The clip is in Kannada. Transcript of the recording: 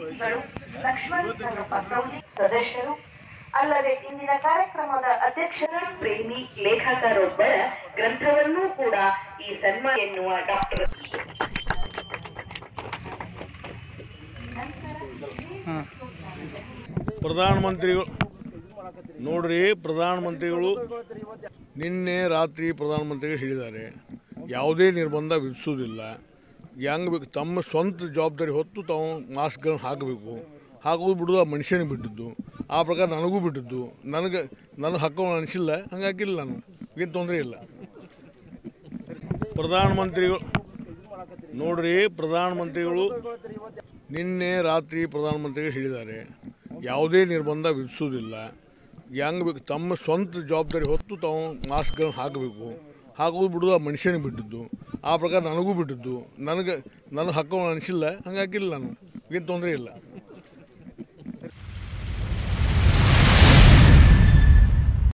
ಅತಿಥಿಗಳು ಲಕ್ಷ್ಮಣ್ ಸಂಗಪ್ಪ ಸೌದಿ ಸದಸ್ಯರು ಅಲ್ಲದೆ ಇಂದಿನ ಕಾರ್ಯಕ್ರಮದ ಅಧ್ಯಕ್ಷರ ಪ್ರೇಮಿ ಲೇಖಕರೊಬ್ಬರ ಗ್ರಂಥವನ್ನೂ ಕೂಡ ಈ ಸನ್ಮಾನ ಎನ್ನುವ ಡಾಕ್ಟರ್ ಪ್ರಧಾನಮಂತ್ರಿಗಳು ನೋಡ್ರಿ ಪ್ರಧಾನಮಂತ್ರಿಗಳು ನಿನ್ನೆ ರಾತ್ರಿ ಪ್ರಧಾನಮಂತ್ರಿಗಳು ಹೇಳಿದ್ದಾರೆ ಯಾವುದೇ ನಿರ್ಬಂಧ ವಿಧಿಸೋದಿಲ್ಲ ಹೆಂಗೆ ಬೇಕು ತಮ್ಮ ಸ್ವಂತ ಜವಾಬ್ದಾರಿ ಹೊತ್ತು ತಾವು ಮಾಸ್ಕ್ಗಳನ್ನ ಹಾಕಬೇಕು ಹಾಕೋದು ಬಿಡೋದು ಆ ಮನುಷ್ಯನಿಗೆ ಬಿಟ್ಟಿದ್ದು ಆ ಪ್ರಕಾರ ನನಗೂ ಬಿಟ್ಟಿದ್ದು ನನಗೆ ನನಗೆ ಹಾಕೋಣ ಅನಿಸಿಲ್ಲ ಹಂಗೆ ಹಾಕಿಲ್ಲ ನಾನು ಏನು ತೊಂದರೆ ಇಲ್ಲ ಪ್ರಧಾನಮಂತ್ರಿಗಳು ನೋಡ್ರಿ ಪ್ರಧಾನಮಂತ್ರಿಗಳು ನಿನ್ನೆ ರಾತ್ರಿ ಪ್ರಧಾನಮಂತ್ರಿಗಳು ಹೇಳಿದ್ದಾರೆ ಯಾವುದೇ ನಿರ್ಬಂಧ ವಿಧಿಸೋದಿಲ್ಲ ಹೆಂಗೆ ಬೇಕು ತಮ್ಮ ಸ್ವಂತ ಜವಾಬ್ದಾರಿ ಹೊತ್ತು ತಾವು ಮಾಸ್ಕ್ಗಳನ್ನ ಹಾಕಬೇಕು ಹಾಕೋದು ಬಿಡೋದು ಆ ಮನುಷ್ಯನಿಗೆ ಬಿಟ್ಟಿದ್ದು ಆ ಪ್ರಕಾರ ನನಗೂ ಬಿಟ್ಟಿದ್ದು ನನಗೆ ನನಗೆ ಹಾಕೋಣ ಅನಿಸಿಲ್ಲ ಹಂಗೆ ಹಾಕಿಲ್ಲ ನಾನು ಏನು ತೊಂದರೆ ಇಲ್ಲ